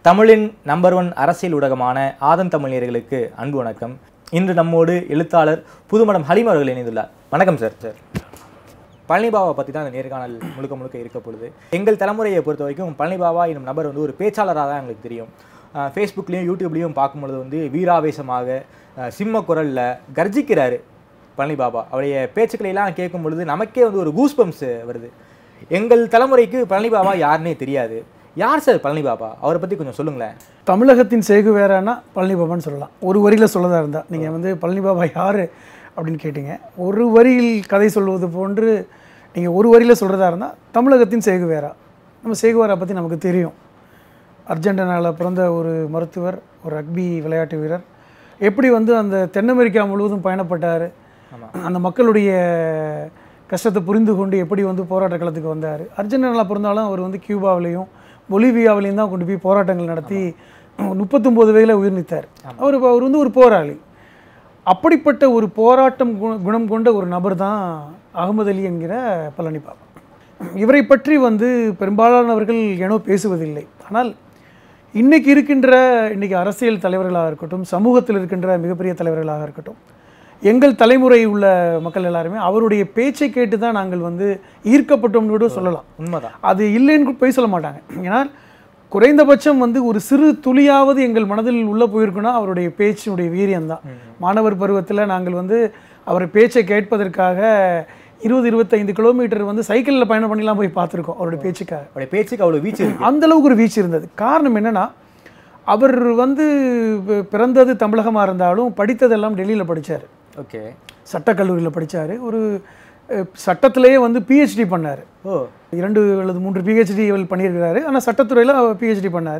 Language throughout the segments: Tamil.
தமிழின் நம்பர் ஒன் அரசியல் ஊடகமான ஆதன் தமிழர்களுக்கு அன்பு வணக்கம் இன்று நம்மோடு எழுத்தாளர் புதுமடம் ஹலீம் அவர்கள் இணைந்துள்ளார் வணக்கம் சார் சார் பழனி பாபா பற்றி தான் இந்த நேர்காணல் முழுக்க முழுக்க இருக்க பொழுது எங்கள் தலைமுறையை பொறுத்த வரைக்கும் பழனி பாபா என்னும் நபர் வந்து ஒரு பேச்சாளராக தான் எங்களுக்கு தெரியும் ஃபேஸ்புக்லேயும் யூடியூப்லேயும் பார்க்கும்பொழுது வந்து வீராவேசமாக அஹ், சிம்ம குரலில் கர்ஜிக்கிறாரு பழனி பாபா அவருடைய பேச்சுக்களை எல்லாம் கேட்கும் பொழுது நமக்கே வந்து ஒரு கூஸ்பம்ஸ் வருது எங்கள் தலைமுறைக்கு பழனி பாபா யாருன்னே தெரியாது யார் சார் பழனி பாபா அவரை பற்றி கொஞ்சம் சொல்லுங்களேன் தமிழகத்தின் சேகு வேறானா பழனி பாபான்னு சொல்லலாம் ஒரு வரியில் சொல்லதா இருந்தால் நீங்கள் வந்து பழனி பாபா யார் அப்படின்னு கேட்டீங்க ஒரு வரியில் கதை சொல்வது போன்று நீங்கள் ஒரு வரியில் சொல்கிறதா இருந்தால் தமிழகத்தின் சேகு வேறா நம்ம சேகுவேரா பற்றி நமக்கு தெரியும் அர்ஜென்டினாவில் பிறந்த ஒரு மருத்துவர் ஒரு ரக்பி விளையாட்டு வீரர் எப்படி வந்து அந்த தென் அமெரிக்கா முழுவதும் பயணப்பட்டார் அந்த மக்களுடைய கஷ்டத்தை புரிந்து கொண்டு எப்படி வந்து போராட்ட களத்துக்கு வந்தார் அர்ஜென்டினாவில் பிறந்தாலும் அவர் வந்து கியூபாவிலையும் பொலிவியாவிலையும் தான் கொண்டு போய் போராட்டங்கள் நடத்தி முப்பத்தொம்போது வயதில் உயிர் நீத்தார் அவர் அவர் வந்து ஒரு போராளி அப்படிப்பட்ட ஒரு போராட்டம் கு- குணம் கொண்ட ஒரு நபர் தான் அகமது அலி என்கிற பழனி பாபா இவரை பற்றி வந்து பெரும்பாலானவர்கள் ஏனோ பேசுவதில்லை ஆனால் இன்னைக்கு இருக்கின்ற இன்னைக்கு அரசியல் தலைவர்களாக இருக்கட்டும் சமூகத்தில் இருக்கின்ற மிகப்பெரிய தலைவர்களாக இருக்கட்டும் எங்கள் தலைமுறை உள்ள மக்கள் எல்லாருமே அவருடைய பேச்சை கேட்டு தான் நாங்கள் வந்து ஈர்க்கப்பட்டோம்னு கூட சொல்லலாம் உண்மைதான் அது இல்லைன்னு கூட போய் சொல்ல மாட்டாங்க ஏன்னா குறைந்தபட்சம் வந்து ஒரு சிறு துளியாவது எங்கள் மனதில் உள்ளே போயிருக்குன்னா அவருடைய பேச்சினுடைய வீரியம்தான் மாணவர் பருவத்தில் நாங்கள் வந்து அவர் பேச்சை கேட்பதற்காக இருபது இருபத்தைந்து கிலோமீட்டர் வந்து சைக்கிளில் பயணம் பண்ணிலாம் போய் பார்த்துருக்கோம் அவருடைய பேச்சுக்காக அவருடைய பேச்சுக்கு அவ்வளோ வீச்சு இருக்கு அந்த அளவுக்கு ஒரு வீச்சு இருந்தது காரணம் என்னன்னா அவர் வந்து பி- பிறந்தது தமிழகமாக இருந்தாலும் படித்ததெல்லாம் டெல்லியில் படிச்சார் ஓகே சட்டக்கல்லூரியில் படிச்சார் ஒரு அஹ், சட்டத்திலேயே வந்து பிஹெச்டி பண்ணார் ஓ இரண்டு அல்லது மூன்று பிஹெச்டி பண்ணியிருக்கிறாரு ஆனால் சட்டத்துறையில் பிஹெச்டி பண்ணார்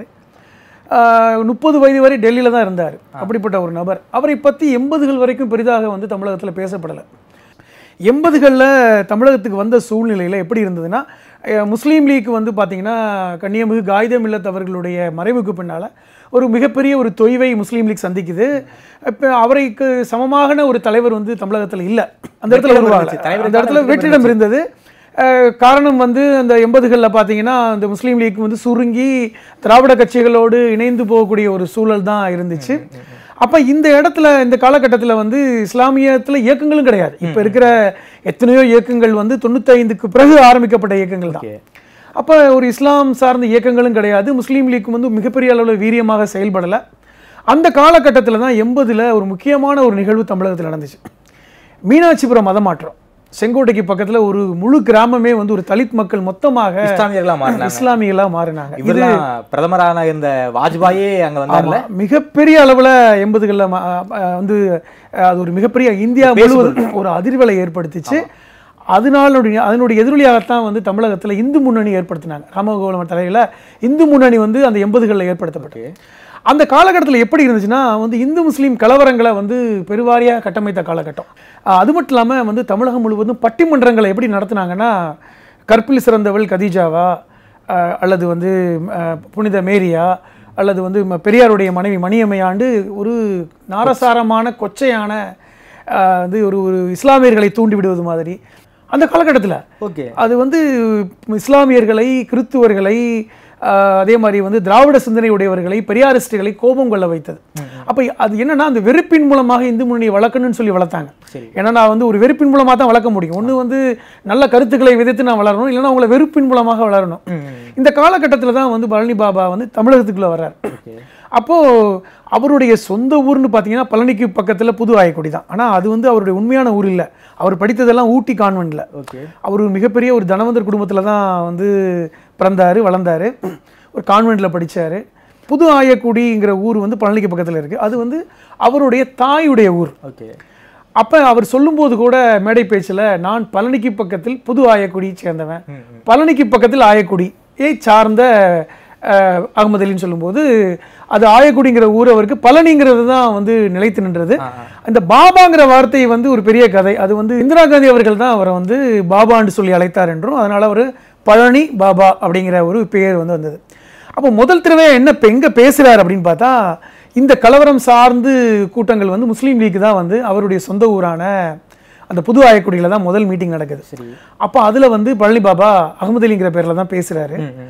முப்பது வயது வரை டெல்லியில் தான் இருந்தார் அப்படிப்பட்ட ஒரு நபர் அவரை பற்றி எண்பதுகள் வரைக்கும் பெரிதாக வந்து தமிழகத்தில் பேசப்படலை எண்பதுகளில் தமிழகத்துக்கு வந்த சூழ்நிலையில் எப்படி இருந்ததுன்னா அஹ், முஸ்லீம் லீக் வந்து பார்த்திங்கன்னா கன்னியமிகு காகிதம் இல்லத் அவர்களுடைய மறைவுக்கு பின்னால் ஒரு மிகப்பெரிய ஒரு தொய்வை முஸ்லீம் லீக் சந்திக்குது இப்போ அவருக்கு சமமான ஒரு தலைவர் வந்து தமிழகத்தில் இல்லை அந்த இடத்துல வெற்றிடம் உருவாகல இருந்துச்சு. தலைவருக்கான அந்த இடத்துல வெற்றிடம் வெற்றிடம் இருந்தது அஹ், காரணம் வந்து அந்த எண்பதுகளில் பார்த்தீங்கன்னா அந்த முஸ்லீம் லீக் வந்து சுருங்கி திராவிட கட்சிகளோடு இணைந்து போகக்கூடிய ஒரு சூழல் தான் இருந்துச்சு அப்போ இந்த இடத்துல இந்த காலகட்டத்தில் வந்து இஸ்லாமியத்தில் இயக்கங்களும் கிடையாது இப்போ இருக்கிற எத்தனையோ இயக்கங்கள் வந்து தொண்ணூத்தைந்துக்கு பிறகு ஆரம்பிக்கப்பட்ட இயக்கங்கள் தான் ஓகே அப்போ ஒரு இஸ்லாம் சார்ந்த இயக்கங்களும் கிடையாது முஸ்லீம் லீக் வந்து மிகப்பெரிய அளவில் வீரியமாக செயல்படலை அந்த காலகட்டத்தில் தான் எண்பதில் ஒரு முக்கியமான ஒரு நிகழ்வு தமிழகத்தில் நடந்துச்சு மீனாட்சிபுரம் மதமாற்றம் செங்கோட்டைக்கு பக்கத்தில் ஒரு முழு கிராமமே வந்து ஒரு தலித் மக்கள் மொத்தமாக இஸ்லாமியர்களா மாறினாங்க இஸ்லாமியர்களாக மாறினாங்க இவரெல்லாம் பிரதமரான இருந்த வாஜ்பாயே அங்க வந்தார்ல ஆமா. மிகப்பெரிய அளவில் எண்பதுகளில் வந்து அஹ், அது ஒரு மிகப்பெரிய இந்தியா முழுவதும் ஒரு அதிர்வலை ஏற்படுத்திச்சு அதனாலுடைய அதனுடைய எதிரொலியாகத்தான் வந்து தமிழகத்தில் இந்து முன்னணி ஏற்படுத்தினாங்க ராமகோபாலம் தலையில் இந்து முன்னணி வந்து அந்த எண்பதுகளில் ஏற்படுத்தப்பட்டது அந்த காலகட்டத்தில் எப்படி இருந்துச்சுன்னா வந்து இந்து முஸ்லீம் கலவரங்களை வந்து பெருவாரியாக கட்டமைத்த காலகட்டம் அஹ், அது மட்டும் இல்லாமல் வந்து தமிழகம் முழுவதும் பட்டிமன்றங்களை எப்படி நடத்துனாங்கன்னா கற்பில் சிறந்தவள் கதீஜாவா அஹ், அல்லது வந்து அஹ், புனித மேரியா அல்லது வந்து ம- பெரியாருடைய மனைவி மணியம்மையாண்டு ஒரு நாரசாரமான கொச்சையான அஹ், வந்து ஒரு ஒரு இஸ்லாமியர்களை தூண்டி விடுவது மாதிரி அந்த காலகட்டத்தில் ஓகே அது வந்து இஸ்லாமியர்களை கிறித்துவர்களை ஆஹ், அதே மாதிரி வந்து திராவிட சிந்தனை உடையவர்களை பெரியாரிஸ்டுகளை கோபம் கொள்ள வைத்தது அப்போ அது என்னன்னா அந்த வெறுப்பின் மூலமாக இந்து முன்னணியை வளர்க்கணும்னு சொல்லி வளர்த்தாங்க சரி. ஏன்னா நான் வந்து ஒரு வெறுப்பின் மூலமாக தான் வளர்க்க முடியும் ஒன்று வந்து நல்ல கருத்துக்களை விதைத்து நான் வளரணும் இல்லைன்னா அவங்கள வெறுப்பின் மூலமாக வளரணும் இந்த காலகட்டத்தில் தான் வந்து பழனி பாபா வந்து தமிழகத்துக்குள்ள வர்றார் அப்போ அவருடைய சொந்த ஊர்னு பார்த்தீங்கன்னா பழனிக்கு பக்கத்தில் புது ஆயக்குடி தான் ஆனால் அது வந்து அவருடைய உண்மையான ஊர் இல்லை அவர் படித்ததெல்லாம் ஊட்டி கான்வென்ட்ல ஓகே அவர் ஒரு மிகப்பெரிய ஒரு தனவந்தர் குடும்பத்தில் தான் வந்து பிறந்தார் வளர்ந்தார் ஒரு கான்வென்ட்டில் படிச்சாரு புது ஆயக்குடிங்கிற ஊர் வந்து பழனிக்கு பக்கத்தில் இருக்குது அது வந்து அவருடைய தாயுடைய ஊர் ஓகே அப்போ அவர் சொல்லும்போது கூட மேடை பேச்சில் நான் பழனிக்கு பக்கத்தில் புது ஆயக்குடியை சேர்ந்தவன் பழனிக்கு பக்கத்தில் ஆயக்குடி ஏ சார்ந்த அஹ், அகமது அலின்னு சொல்லும்போது அது ஆயக்குடிங்கிற ஊர் அவருக்கு பழனிங்கிறது தான் வந்து நிலைத்து நின்றது அந்த பாபாங்கிற வார்த்தை வந்து ஒரு பெரிய கதை அது வந்து இந்திரா காந்தி அவர்கள் தான் அவரை வந்து பாபான்னு சொல்லி அழைத்தார் என்றும் அதனால் அவர் பழனி பாபா அப்படிங்கிற ஒரு பெயர் வந்து வந்தது அப்போ முதல் தடவை என்ன இப்போ எங்கே பேசுகிறார் அப்படின்னு பார்த்தா இந்த கலவரம் சார்ந்து கூட்டங்கள் வந்து முஸ்லீம் லீக் தான் வந்து அவருடைய சொந்த ஊரான அந்த புது ஆயக்குடியில் தான் முதல் மீட்டிங் நடக்குது சரி அப்போ அதில் வந்து பழனி பாபா அகமது அலிங்கிற பேரில் தான் பேசுகிறாரு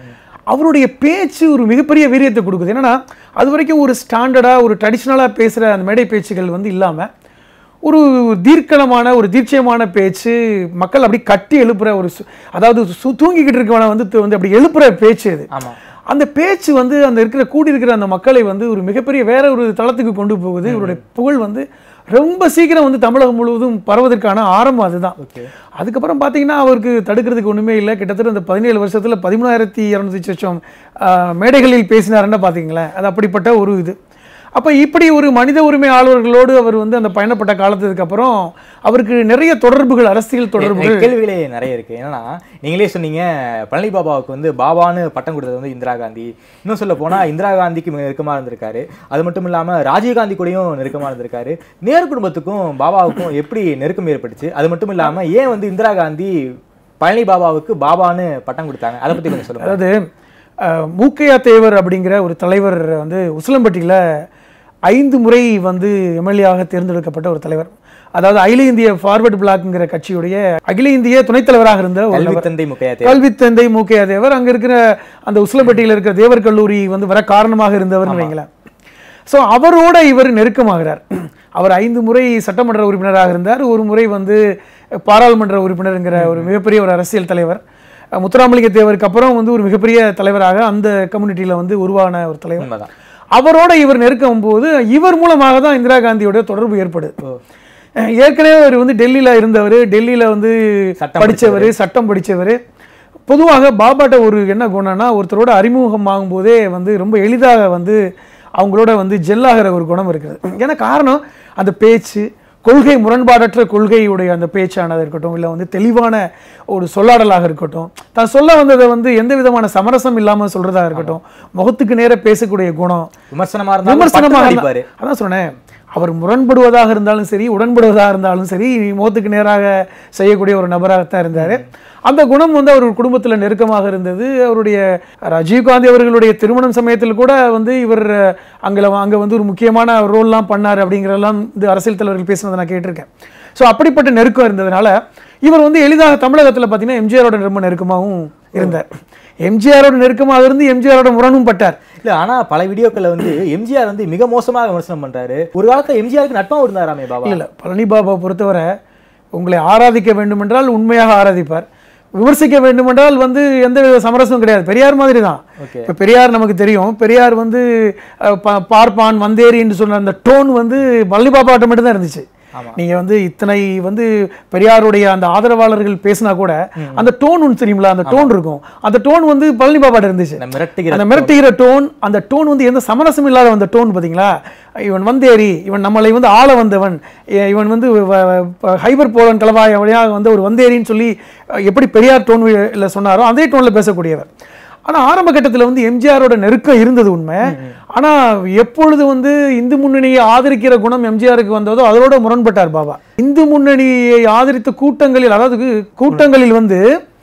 அவருடைய பேச்சு ஒரு மிகப்பெரிய வீரியத்தை கொடுக்குது என்னன்னா அது வரைக்கும் ஒரு ஸ்டாண்டர்டாக ஒரு ட்ரெடிஷ்னலாக பேசுகிற அந்த மேடை பேச்சுகள் வந்து இல்லாமல் ஒரு தீர்க்கணமான ஒரு தீர்ச்சயமான பேச்சு மக்கள் அப்படி கட்டி எழுப்புற ஒரு சு- அதாவது சு- தூங்கிக்கிட்டு இருக்கவனை வந்து து- வந்து அப்படி எழுப்புற பேச்சு அது ஆமா அந்த பேச்சு வந்து அந்த இருக்கிற கூடி இருக்கிற அந்த மக்களை வந்து ஒரு மிகப்பெரிய வேற ஒரு தளத்துக்கு கொண்டு போகுது இவருடைய புகழ் வந்து ரொம்ப சீக்கிரம் வந்து தமிழகம் முழுவதும் பரவதற்கான ஆரம்பம் அதுதான் ஓகே அதுக்கப்புறம் பார்த்தீங்கன்னா அவருக்கு தடுக்கிறதுக்கு ஒன்றுமே இல்லை கிட்டத்தட்ட இந்த பதினேழு வருஷத்தில் பதிமூணாயிரத்தி இரநூத்தி சொச்சம் ஆஹ், மேடைகளில் பேசினாருன்னு பார்த்தீங்களேன் அது அப்படிப்பட்ட ஒரு இது அப்போ இப்படி ஒரு மனித உரிமை ஆளுநர்களோடு அவர் வந்து அந்த பயணப்பட்ட காலத்துக்கு அப்புறம் அவருக்கு நிறைய தொடர்புகள் அரசியல் தொடர்புகள் எனக்கு கேள்விகளே நிறைய இருக்கு என்னன்னா நீங்களே சொன்னீங்க பழனி பாபாவுக்கு வந்து பாபான்னு பட்டம் கொடுத்தது வந்து இந்திரா காந்தி இன்னும் சொல்ல போனா இந்திரா காந்திக்கு மிக நெருக்கமா இருந்திருக்காரு அது மட்டும் இல்லாம ராஜீவ் காந்தி கூடயும் நெருக்கமா இருந்திருக்காரு நேரு குடும்பத்துக்கும் பாபாவுக்கும் எப்படி நெருக்கம் ஏற்பட்டுச்சு அது மட்டும் இல்லாம ஏன் வந்து இந்திரா காந்தி பழனி பாபாவுக்கு பாபான்னு பட்டம் கொடுத்தாங்க அதை பத்தி கொஞ்சம் சொல்லுங்க அதாவது அஹ், மூக்கையா தேவர் அப்படிங்கிற ஒரு தலைவர் வந்து உசிலம்பட்டியில் ஐந்து முறை வந்து எம்எல்ஏவாக தேர்ந்தெடுக்கப்பட்ட ஒரு தலைவர் அதாவது அகில இந்திய ஃபார்வர்டு பிளாக்ங்கிற கட்சியுடைய அகில இந்திய துணைத் தலைவராக இருந்த ஒரு கல்வி நபர். தந்தை முக்கையா தேவர் கல்வி தந்தை மூக்கையா தேவர் அங்க இருக்கிற அந்த உசிலம்பட்டியில் இருக்கிற தேவர் கல்லூரி வந்து வர காரணமாக இருந்தவர்னு வைங்களேன் ஸோ அவரோட இவர் நெருக்கமாகிறார் அவர் ஐந்து முறை சட்டமன்ற உறுப்பினராக இருந்தார் ஒரு முறை வந்து பாராளுமன்ற உறுப்பினருங்கிற ஒரு மிகப்பெரிய ஒரு அரசியல் தலைவர் அஹ் முத்துராமலிங்க தேவருக்கு அப்புறம் வந்து ஒரு மிகப்பெரிய தலைவராக அந்த கம்யூனிட்டியில் வந்து உருவான ஒரு தலைவர் உண்மைதான் அவரோட இவர் நெருக்கும் போது இவர் மூலமாக தான் இந்திரா காந்தியோட தொடர்பு ஏற்படுது ஓ. அஹ் ஏற்கனவே அவர் வந்து டெல்லியில இருந்தவர் டெல்லியில வந்து சட்டம் படிச்சவர் சட்டம் படிச்சவர் பொதுவாக பாபாட்ட ஒரு என்ன குணம்னா ஒருத்தரோட அறிமுகம் ஆகும்போதே வந்து ரொம்ப எளிதாக வந்து அவங்களோட வந்து ஜெல்லாகிற ஒரு குணம் இருக்குது ஏன்னா காரணம் அந்த பேச்சு கொள்கை முரண்பாடற்ற கொள்கையுடைய அந்த பேச்சானது இருக்கட்டும் இல்லை வந்து தெளிவான ஒரு சொல்லாடலாக இருக்கட்டும் தான் சொல்ல வந்ததை வந்து எந்த விதமான சமரசம் இல்லாமல் சொல்றதா இருக்கட்டும் முகத்துக்கு நேர பேசக்கூடிய குணம் விமர்சனமா இருந்தாலும் விமர்சனமாக பட்டு இருந்தா- அடிப்பாரு அதான் சொன்னேன் அவர் முரண்படுவதாக இருந்தாலும் சரி உடன்படுவதாக இருந்தாலும் சரி முகத்துக்கு நேராக செய்யக்கூடிய ஒரு நபராகத்தான் இருந்தார் அந்த குணம் வந்து அவர் குடும்பத்தில் நெருக்கமாக இருந்தது அவருடைய ராஜீவ்காந்தி அவர்களுடைய திருமணம் சமயத்தில் கூட வந்து இவர் அங்கே அங்கே வந்து ஒரு முக்கியமான ரோல்லாம் பண்ணார் அப்படிங்கிறதெல்லாம் இந்த அரசியல் தலைவர்கள் பேசுனதை நான் கேட்டிருக்கேன் ஸோ அப்படிப்பட்ட நெருக்கம் இருந்ததுனால இவர் வந்து எளிதாக தமிழகத்தில் பார்த்தீங்கன்னா எம்ஜிஆரோட ரொம்ப நெருக்கமாகவும் இருந்தார் எம்ஜிஆரோட நெருக்கமாக இருந்து எம்ஜிஆரோட முரணும் பட்டார் இல்ல ஆனா பல வீடியோக்கள்ல வந்து எம்ஜிஆர் வந்து மிக மோசமாக விமர்சனம் பண்றாரு ஒரு காலத்துல எம்ஜிஆருக்கு நட்பாவும் இருந்தாராமே பாபா இல்ல பழனி பாபா பொறுத்தவரை உங்களை ஆராதிக்க வேண்டுமென்றால் உண்மையாக ஆராதிப்பார் விமர்சிக்க வேண்டுமென்றால் வந்து எந்த வித சமரசமும் கிடையாது பெரியார் மாதிரி தான் ஓகே இப்போ பெரியார் நமக்கு தெரியும் பெரியார் வந்து அஹ், பா- பார்ப்பான் வந்தேரின்னு சொன்ன அந்த டோன் வந்து பழனி பாபாட்ட மட்டும் தான் இருந்துச்சு ஆமா. நீங்க வந்து இத்தனை வந்து பெரியாருடைய அந்த ஆதரவாளர்கள் பேசினா கூட அந்த டோன் ஒன்று தெரியுங்களா அந்த டோன் இருக்கும் அந்த டோன் வந்து பழனி பாபாட்ட இருந்துச்சு இந்த மிரட்டுகிற அந்த மிரட்டுகிற டோன் அந்த டோன் வந்து எந்த சமரசம் இல்லாத அந்த டோன் பாத்தீங்களா இவன் வந்தேறி இவன் நம்மளை வந்து ஆள வந்தவன் இ- இவன் வந்து வ- வ- ஹைபர் போலன் கலவாய வழியாக வந்து ஒரு வந்தேரின்னு சொல்லி அஹ், எப்படி பெரியார் டோன் இல்லை சொன்னாரோ அதே டோன்ல பேசக்கூடியவர் ஆனா ஆரம்ப கட்டத்துல வந்து எம்ஜிஆரோட நெருக்கம் இருந்தது உண்மை ஆனா எப்பொழுது வந்து இந்து முன்னணியை ஆதரிக்கிற குணம் எம்ஜிஆருக்கு வந்ததோ அதோட முரண்பட்டார் பாபா இந்து முன்னணியை ஆதரித்த கூட்டங்களில் அதாவது கூட்டங்களில் வந்து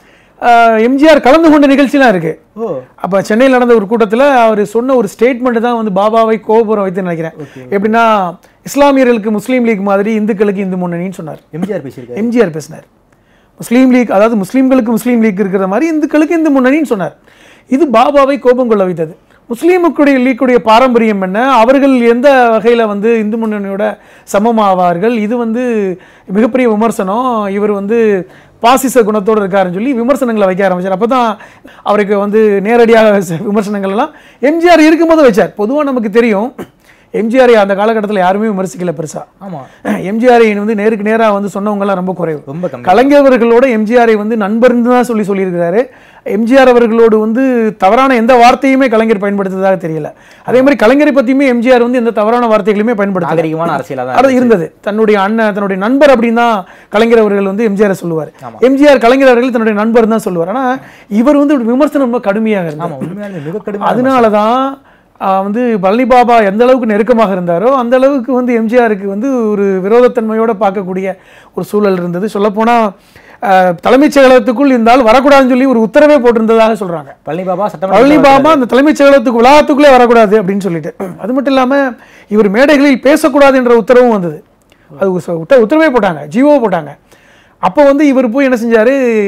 அஹ், எம்ஜிஆர் கலந்து கொண்ட நிகழ்ச்சிலாம் இருக்கு ஓ அப்போ சென்னையில் நடந்த ஒரு கூட்டத்தில் அவர் சொன்ன ஒரு ஸ்டேட்மெண்ட் தான் வந்து பாபாவை கோபுரம் வைத்து நினைக்கிறேன் எப்படின்னா இஸ்லாமியர்களுக்கு முஸ்லீம் லீக் மாதிரி இந்துக்களுக்கு இந்து முன்னணின்னு சொன்னார் எம்ஜிஆர் பேசியிருக்காரு எம்ஜிஆர் பேசினார் முஸ்லீம் லீக் அதாவது முஸ்லீம்களுக்கு முஸ்லீம் லீக் இருக்கிற மாதிரி இந்துக்களுக்கு இந்து முன்னணின்னு சொன்னார் இது பாபாவை கோபம் கொள்ள வைத்தது முஸ்லீமுக்குடைய லீக்குடைய பாரம்பரியம் என்ன அவர்கள் எந்த வகையில் வந்து இந்து முன்னணியோட சமமாவார்கள் இது வந்து மிகப்பெரிய விமர்சனம் இவர் வந்து பாசிச குணத்தோடு இருக்காருன்னு சொல்லி விமர்சனங்களை வைக்க ஆரம்பிச்சார் அப்போ தான் அவருக்கு வந்து நேரடியாக ச- விமர்சனங்கள் எல்லாம் எம்ஜிஆர் இருக்கும்போது வச்சார் பொதுவாக நமக்கு தெரியும் எம்ஜிஆரை அந்த காலகட்டத்தில் யாருமே விமர்சிக்கல பெருசா ஆமா எம்ஜிஆரை வந்து நேருக்கு நேரா வந்து சொன்னவங்க எல்லாம் ரொம்ப குறைவு ரொம்ப கம்மி கலைஞர் அவர்களோட எம்ஜிஆரை வந்து நண்பர்னு தான் சொல்லி சொல்லியிருக்கிறாரு எம்ஜிஆர் அவர்களோடு வந்து தவறான எந்த வார்த்தையுமே கலைஞர் பயன்படுத்துறதாக தெரியல அதே மாதிரி கலைஞரை பத்தியுமே எம்ஜிஆர் வந்து எந்த தவறான வார்த்தைகளுமே பயன்படுத்தல நாகரிகமான அரசியலா தான் அது இருந்தது தன்னுடைய அண்ணன் தன்னுடைய நண்பர் அப்படின்னு தான் கலைஞர் அவர்கள் வந்து எம்ஜிஆரை சொல்லுவார் ஆமா. எம்ஜிஆர் கலைஞர் அவர்கள் தன்னுடைய நண்பர் தான் சொல்லுவார் ஆனா இவர் வந்து இப்படி விமர்சனம் ரொம்ப கடுமையாக இருந்தார் ஆமா உண்மையாலுமே மிக கடுமையான அதனால தான் வந்து பழனி பாபா எந்த அளவுக்கு நெருக்கமாக இருந்தாரோ அந்த அளவுக்கு வந்து எம்ஜிஆருக்கு வந்து ஒரு விரோதத்தன்மையோட பார்க்கக்கூடிய ஒரு சூழல் இருந்தது சொல்லப்போனால் தலைமைச் செயலகத்துக்குள் இருந்தால் வரக்கூடாதுன்னு சொல்லி ஒரு உத்தரவே போட்டிருந்ததாக சொல்றாங்க பழனி பாபா சட்டமன்ற பழனி பாபா அந்த தலைமைச் செயலகத்துக்கு வளாகத்துக்குள்ளே வரக்கூடாது அப்படின்னு சொல்லிட்டு அது மட்டும் இல்லாம இவர் மேடைகளில் பேசக்கூடாது என்ற உத்தரவும் வந்தது அது உச- உத்த- உத்தரவே போட்டாங்க ஜீவோ போட்டாங்க அப்போ வந்து இவர் போய் என்ன செஞ்சாரு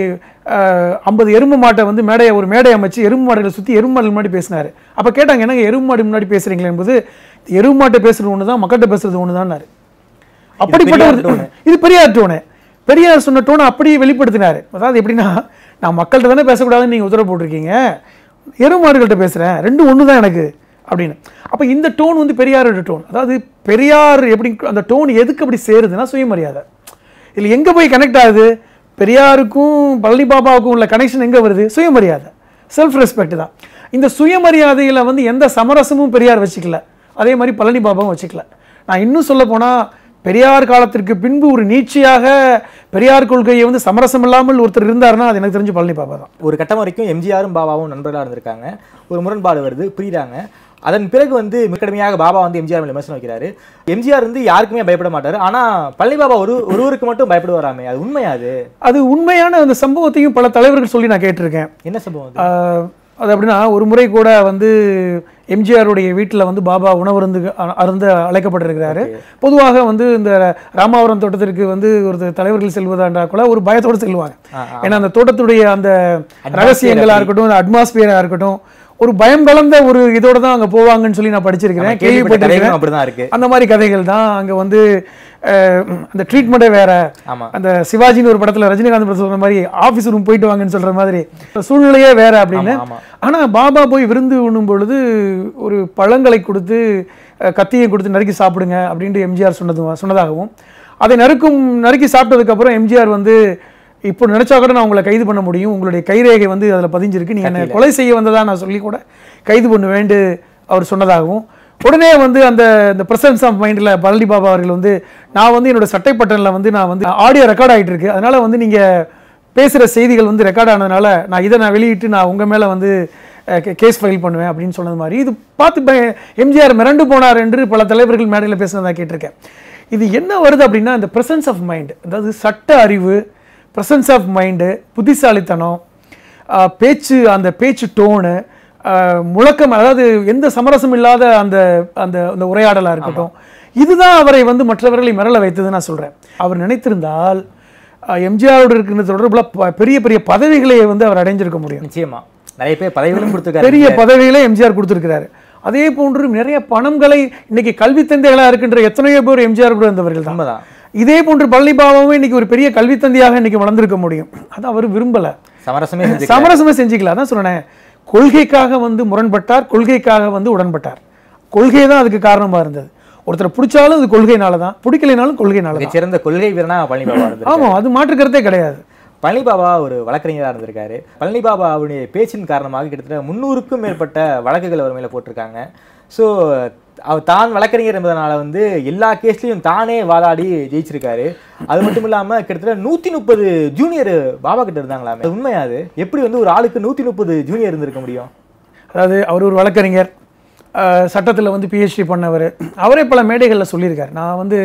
ஐம்பது எறும்பு மாட்டை வந்து மேடையை ஒரு மேடை அமைச்சு எறும்பு மாடுகளை சுற்றி எறும்பு மாடுகள் முன்னாடி பேசினாரு அப்போ கேட்டாங்க என்னங்க எறும்பு மாடு முன்னாடி பேசுறீங்களே என்பது எறும்பு மாட்டை பேசுறது ஒன்று தான் மக்கள்கிட்ட பேசுறது ஒன்று தான்னாரு அப்படிப்பட்ட பெரியார் ஒரு tone. இது பெரியார் டோனு பெரியார் சொன்ன டோனை அப்படியே வெளிப்படுத்தினார் அதாவது எப்படின்னா நான் மக்கள்கிட்ட தானே பேசக்கூடாதுன்னு நீங்கள் உத்தரவு போட்டிருக்கீங்க எருமாடுகள்கிட்ட பேசுகிறேன் ரெண்டும் ஒன்று தான் எனக்கு அப்படின்னு அப்போ இந்த டோன் வந்து பெரியாரோட டோன் அதாவது பெரியார் எப்படி அந்த டோன் எதுக்கு அப்படி சேருதுன்னா சுயமரியாதை இதில் எங்கே போய் கனெக்ட் ஆகுது பெரியாருக்கும் பழனி பாபாவுக்கும் உள்ள கனெக்ஷன் எங்கே வருது சுயமரியாதை செல்ஃப் ரெஸ்பெக்ட் தான் இந்த சுயமரியாதையில் வந்து எந்த சமரசமும் பெரியார் வச்சுக்கல அதே மாதிரி பழனி பாபாவும் வச்சுக்கல நான் இன்னும் சொல்ல போனால் பெரியார் காலத்திற்கு பின்பு ஒரு நீட்சியாக பெரியார் கொள்கையை வந்து சமரசம் இல்லாமல் ஒருத்தர் இருந்தாருன்னா அது எனக்கு தெரிஞ்சு பழனி பாபா தான் ஒரு கட்டம் வரைக்கும் எம்ஜிஆரும் பாபாவும் நண்பர்களாக இருந்திருக்காங்க ஒரு முரண்பாடு வருது புரியுறாங்க அதன் பிறகு வந்து மிக்கடுமையாக பாபா வந்து எம்ஜிஆர் மேல விமர்சனம் வைக்கிறாரு எம்ஜிஆர் வந்து யாருக்குமே பயப்பட மாட்டாரு ஆனா பழனி பாபா ஒரு ஒருவருக்கு மட்டும் பயப்படுவாராமே அது உண்மையா அது அது உண்மையான அந்த சம்பவத்தையும் பல தலைவர்கள் சொல்லி நான் கேட்டிருக்கேன் என்ன சம்பவம் அது ஆஹ் அது அப்படின்னா ஒரு முறை கூட வந்து எம்ஜிஆருடைய வீட்டில் வந்து பாபா உணவருந்து அ- அருந்த அழைக்கப்பட்டிருக்கிறாரு பொதுவாக வந்து இந்த ராமாவரம் தோட்டத்திற்கு வந்து ஒரு தலைவர்கள் செல்வதாண்டா கூட ஒரு பயத்தோடு செல்வாங்க ஆ, ஆ. ஏன்னா அந்த தோட்டத்துடைய அந்த ரகசியங்களா இருக்கட்டும் அந்த அட்மாஸ்பியரா இருக்கட்டும் ஒரு பயம் கலந்த ஒரு இதோட தான் அங்க போவாங்கன்னு சொல்லி நான் படிச்சிருக்கிறேன் கேள்விப்பட்ட கேள்விப்பட்டிருக்கிறேன் கதைகளும் அப்படிதான் இருக்கு அந்த மாதிரி கதைகள் தான் அங்க வந்து அஹ், அந்த ட்ரீட்மெண்ட்டே வேற ஆமா அந்த சிவாஜின்னு ஒரு படத்துல ரஜினிகாந்த் படம் சொல்ற மாதிரி ஆஃபீஸ் ரூம் போயிட்டு வாங்கன்னு சொல்ற மாதிரி சூழ்நிலையே வேற அப்படின்னு ஆமா, ஆமா. ஆனா பாபா போய் விருந்து உண்ணும் பொழுது ஒரு பழங்களை கொடுத்து அஹ், கத்தியை கொடுத்து நறுக்கி சாப்பிடுங்க அப்படின்ட்டு எம்ஜிஆர் சொன்னது சொன்னதாகவும் அதை நறுக்கும் நறுக்கி சாப்பிட்டதுக்கு அப்புறம் எம்ஜிஆர் வந்து இப்போ நினைச்சா கூட நான் உங்களை கைது பண்ண முடியும் உங்களுடைய கைரேகை வந்து அதில் பதிஞ்சிருக்கு நீங்க என்ன கொலை செய்ய வந்ததா நான் சொல்லி கூட கைது பண்ணுவேண்டு அவர் சொன்னதாகவும் உடனே வந்து அந்த இந்த பிரசன்ஸ் ஆஃப் மைண்டில் பழனி பாபா அவர்கள் வந்து நான் வந்து என்னோட சட்டை பட்டனில் வந்து நான் வந்து ஆடியோ ரெக்கார்ட் ஆயிட்டு இருக்கு அதனால வந்து நீங்க பேசுகிற செய்திகள் வந்து ரெக்கார்ட் ஆனதுனால நான் இதை நான் வெளியிட்டு நான் உங்கள் மேலே வந்து கேஸ் ஃபைல் பண்ணுவேன் அப்படின்னு சொன்னது மாதிரி இது பார்த்து ப- எம்ஜிஆர் மிரண்டு போனார் என்று பல தலைவர்கள் மேடையில் பேசுனதா கேட்டிருக்கேன் இது என்ன வருது அப்படின்னா இந்த பிரசன்ஸ் ஆஃப் மைண்ட் அதாவது சட்ட அறிவு பிரசன்ஸ் ஆஃப் மைண்டு புத்திசாலித்தனம் ஆஹ், பேச்சு அந்த பேச்சு டோனு முழக்கம் அதாவது எந்த சமரசம் இல்லாத அந்த அந்த அந்த உரையாடலாக இருக்கட்டும் இதுதான் அவரை வந்து மற்றவர்களை மிரள வைத்தது நான் சொல்கிறேன் அவர் நினைத்திருந்தால் ஆஹ், எம்ஜிஆரோடு இருக்கின்ற தொடர்புல ப- பெரிய பெரிய பதவிகளை வந்து அவர் அடைஞ்சிருக்க முடியும் நிச்சயமா நிறைய பேர் பதவிகளும் கொடுத்துருக்காரு பெரிய பதவிகளை எம்ஜிஆர் கொடுத்திருக்கிறாரு அதே போன்று நிறைய பணங்களை இன்னைக்கு கல்வி தந்தைகளாக இருக்கின்ற எத்தனையோ பேர் எம்ஜிஆர் கூட இருந்தவர்கள் தான் உண்மைதான் இதே போன்று பழனி பாபாவும் இன்னைக்கு ஒரு பெரிய கல்வி தந்தையாக இன்னைக்கு வளர்ந்திருக்க முடியும் அது அவர் விரும்பல சமரசமே செஞ்சு சமரசமே செஞ்சுக்கல அதான் சொன்னேன் கொள்கைக்காக வந்து முரண்பட்டார் கொள்கைக்காக வந்து உடன்பட்டார் கொள்கை தான் அதுக்கு காரணமா இருந்தது ஒருத்தரை பிடிச்சாலும் அது கொள்கைனால தான் பிடிக்கலைனாலும் கொள்கைனால தான் சிறந்த கொள்கை வீரனா பழனி பாபா இருந்திருக்காரு ஆமா அது மாற்றுக்கிறதே கிடையாது பழனி பாபா ஒரு வழக்கறிஞராக இருந்திருக்காரு பழனி பாபா அவருடைய பேச்சின் காரணமாக கிட்டத்தட்ட முந்நூறுக்கும் மேற்பட்ட வழக்குகள் அவர் மேலே போட்டிருக்காங்க ஸோ அவர் தான் வழக்கறிஞர் என்பதனால வந்து எல்லா கேஸ்லையும் தானே வாதாடி ஜெயிச்சிருக்காரு அது மட்டும் இல்லாமல் கிட்டத்தட்ட நூற்றி முப்பது ஜூனியர் பாபா கிட்ட இருந்தாங்களாமே அது உண்மையா அது எப்படி வந்து ஒரு ஆளுக்கு நூற்றி முப்பது ஜூனியர் இருந்திருக்க முடியும் அதாவது அவர் ஒரு வழக்கறிஞர் சட்டத்தில் வந்து பிஹெச்டி பண்ணவர் அவரே பல மேடைகளில் சொல்லியிருக்காரு நான் வந்து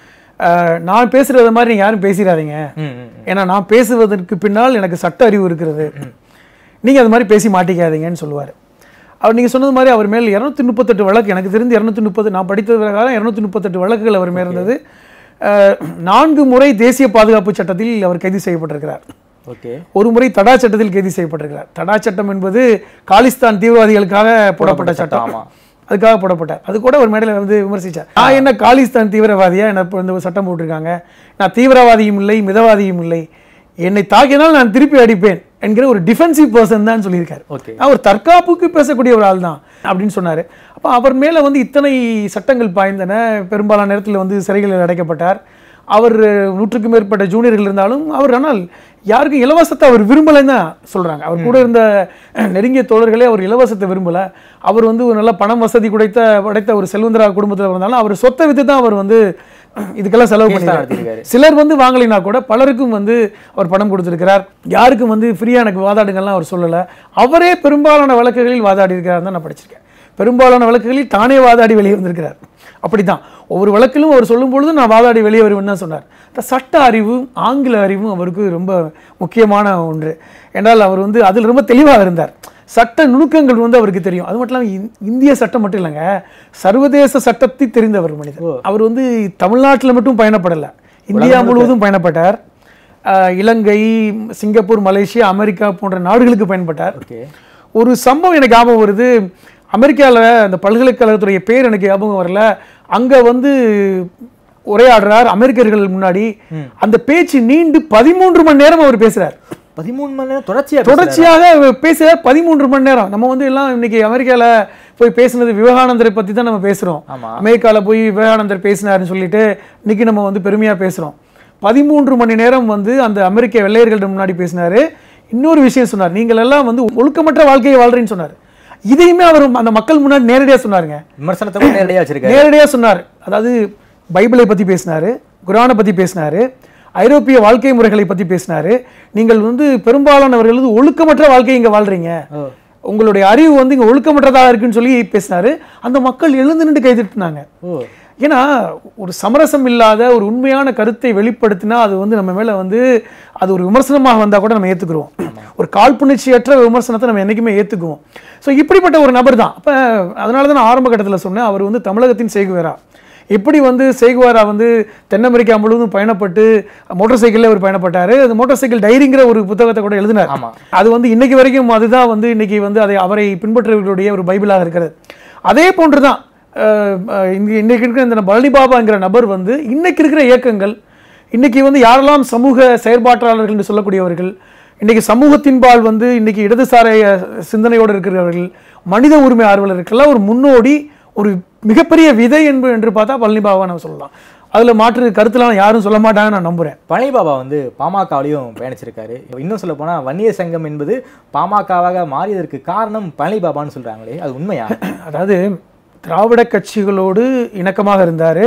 அஹ், நான் பேசுறது மாதிரி நீங்க யாரும் பேசிடாதீங்க ம், ம், ம். ஏன்னா நான் பேசுவதற்கு பின்னால் எனக்கு சட்ட அறிவு இருக்கிறது நீங்கள் அது மாதிரி பேசி மாட்டிக்காதீங்கன்னு சொல்லுவார் அவர் நீங்கள் சொன்னது மாதிரி அவர் மேல் இரநூத்தி முப்பத்தெட்டு வழக்கு எனக்கு தெரிந்து இரநூத்தி முப்பது நான் படித்தது பிரகாரம் இரநூத்தி முப்பத்தெட்டு வழக்குகள் அவர் மேல் இருந்தது அஹ், நான்கு முறை தேசிய பாதுகாப்பு சட்டத்தில் அவர் கைது செய்யப்பட்டிருக்கிறார் ஓகே ஒரு முறை தடா சட்டத்தில் கைது செய்யப்பட்டிருக்கிறார் தடா சட்டம் என்பது காலிஸ்தான் தீவிரவாதிகளுக்காக போடப்பட்ட சட்டம் ஆமா. அதுக்காக போடப்பட்டார் அது கூட ஒரு மேடையில் வந்து விமர்சிச்சார் நான் என்ன காலிஸ்தான் தீவிரவாதியா என்ன இப்போ வந்து ஒரு சட்டம் போட்டிருக்காங்க நான் தீவிரவாதியும் இல்லை மிதவாதியும் இல்லை என்னை தாக்கினால் நான் திருப்பி அடிப்பேன் என்கிற ஒரு டிஃபென்சிவ் பர்சன் தான் சொல்லியிருக்காரு ஓகே நான் ஒரு தற்காப்புக்கு பேசக்கூடிய ஒரு ஆள் தான் அப்படின்னு சொன்னார் அப்போ அவர் மேலே வந்து இத்தனை சட்டங்கள் பாய்ந்தன பெரும்பாலான நேரத்தில் வந்து சிறைகளில் அடைக்கப்பட்டார் அவர் நூற்றுக்கும் மேற்பட்ட ஜூனியர்கள் இருந்தாலும் அவர் ஆனால் யாருக்கும் இலவசத்தை அவர் விரும்பலைன்னு தான் சொல்கிறாங்க அவர் கூட இருந்த அஹ், நெருங்கிய தோழர்களே அவர் இலவசத்தை விரும்பலை அவர் வந்து ஒரு நல்ல பணம் வசதி குடைத்த படைத்த ஒரு செல்வந்தரா குடும்பத்தில் இருந்தாலும் அவர் சொத்தை வித்து தான் அவர் வந்து அஹ், இதுக்கெல்லாம் செலவு Case தான் பண்ணியிருக்காரு நடத்தியிருக்காரு. சிலர் வந்து வாங்கலைனா கூட பலருக்கும் வந்து அவர் பணம் கொடுத்திருக்கிறார் யாருக்கும் வந்து ஃப்ரீயாக எனக்கு வாதாடுங்கள்லாம் அவர் சொல்லலை அவரே பெரும்பாலான வழக்குகளில் வாதாடி இருக்கிறார் தான் நான் படிச்சிருக்கேன் பெரும்பாலான வழக்குகளில் தானே வாதாடி வெளியே வந்திருக்கிறார் அப்படிதான் ஒவ்வொரு வழக்கிலும் அவர் சொல்லும் பொழுது நான் வாதாடி வெளியே வருவேன் தான் சொன்னார் இந்த சட்ட அறிவும் ஆங்கில அறிவும் அவருக்கு ரொம்ப முக்கியமான ஒன்று என்றால் அவர் வந்து அதில் ரொம்ப தெளிவாக இருந்தார் சட்ட நுணுக்கங்கள் வந்து அவருக்கு தெரியும் அது மட்டும் இல்லாமல் இந்- இந்திய சட்டம் மட்டும் இல்லைங்க சர்வதேச சட்டத்தை தெரிந்தவர் மனிதர் அவர் வந்து தமிழ்நாட்டில் மட்டும் பயணப்படலை இந்தியா முழுவதும் பயணப்பட்டார் அஹ், இலங்கை சிங்கப்பூர் மலேசியா அமெரிக்கா போன்ற நாடுகளுக்கு பயன்பட்டார் ஓகே ஒரு சம்பவம் எனக்கு ஞாபகம் வருது அமெரிக்காவில் அந்த பல்கலைக்கழகத்துடைய பேர் எனக்கு ஞாபகம் வரல அங்கே வந்து உரையாடுறார் அமெரிக்கர்கள் முன்னாடி அந்த பேச்சு நீண்டு பதிமூன்று மணி நேரம் அவர் பேசுறார் பதிமூணு மணி நேரம் தொடர்ச்சியா தொடர்ச்சியாக பேசுறார் பதிமூன்று மணி நேரம் நம்ம வந்து எல்லாம் இன்னைக்கு அமெரிக்கால போய் பேசுனது விவேகானந்தரை பத்தி தான் நம்ம பேசுறோம் ஆமா. அமெரிக்கால போய் விவேகானந்தர் பேசினாருன்னு சொல்லிட்டு இன்னைக்கு நம்ம வந்து பெருமையா பேசுறோம் பதிமூன்று மணி நேரம் வந்து அந்த அமெரிக்க வெள்ளையர்களிடம் முன்னாடி பேசினாரு இன்னொரு விஷயம் சொன்னார் நீங்கள் எல்லாம் வந்து ஒழுக்கமற்ற வாழ்க்கையை வாழ்றேன்னு சொன்னார் இதையுமே அவர் அந்த மக்கள் முன்னாடி நேரடியா சொன்னாருங்க விமர்சனத்தை கூட நேரடியா வச்சிருக்காரு நேரடியா சொன்னார் அதாவது பைபிளை பத்தி பேசினாரு குரானை பத்தி பேசினாரு ஐரோப்பிய வாழ்க்கை முறைகளை பத்தி பேசினாரு நீங்கள் வந்து பெரும்பாலானவர்கள் வந்து ஒழுக்கமற்ற வாழ்க்கை இங்க வாழ்றீங்க ஓ. உங்களுடைய அறிவு வந்து இங்க ஒழுக்கமற்றதா இருக்குன்னு சொல்லி பேசினாரு அந்த மக்கள் எழுந்து நின்று கைதிட்டுனாங்க ஓ ஏன்னா ஒரு சமரசம் இல்லாத ஒரு உண்மையான கருத்தை வெளிப்படுத்தினா அது வந்து நம்ம மேல வந்து அது ஒரு விமர்சனமாக வந்தா கூட நம்ம ஏத்துக்குருவோம் ஒரு காழ்ப்புணர்ச்சியற்ற விமர்சனத்தை நம்ம என்னைக்குமே ஏத்துக்குவோம் ஸோ இப்படிப்பட்ட ஒரு நபர் தான் அப்ப அதனால தான் நான் ஆரம்ப கட்டத்தில் சொன்னேன் அவர் வந்து தமிழகத்தின் சேகுவேரா எப்படி வந்து சேகுவாரா வந்து தென் அமெரிக்கா முழுவதும் பயணப்பட்டு மோட்டார் சைக்கிளில் அவர் பயணப்பட்டாரு அந்த மோட்டார் சைக்கிள் டைரிங்கிற ஒரு புத்தகத்தை கூட எழுதினார் ஆமா. அது வந்து இன்னைக்கு வரைக்கும் அதுதான் வந்து இன்னைக்கு வந்து அதை அவரை பின்பற்றவர்களுடைய ஒரு பைபிளாக இருக்கிறது அதே போன்று தான் இன்னைக்கு இருக்கிற இந்த பழனி பாபாங்கிற நபர் வந்து இன்னைக்கு இருக்கிற இயக்கங்கள் இன்னைக்கு வந்து யாரெல்லாம் சமூக செயற்பாட்டாளர்கள் என்று சொல்லக்கூடியவர்கள் இன்னைக்கு சமூகத்தின்பால் வந்து இன்னைக்கு இடதுசார சிந்தனையோடு இருக்கிறவர்கள் மனித உரிமை ஆர்வலருக்கெல்லாம் ஒரு முன்னோடி ஒரு மிகப்பெரிய விதை என்பது என்று பார்த்தா பழனி பாபா நம்ம சொல்லலாம் அதுல மாற்று கருத்துலாம் யாரும் சொல்ல மாட்டாங்கன்னு நான் நம்புறேன் பழனி பாபா வந்து பாமகவிலையும் பயணிச்சிருக்காரு இன்னும் சொல்ல போனா வன்னியர் சங்கம் என்பது பாமகவாக மாறியதற்கு காரணம் பழனி பாபான்னு சொல்றாங்களே அது உண்மையா அதாவது திராவிட கட்சிகளோடு இணக்கமாக இருந்தார்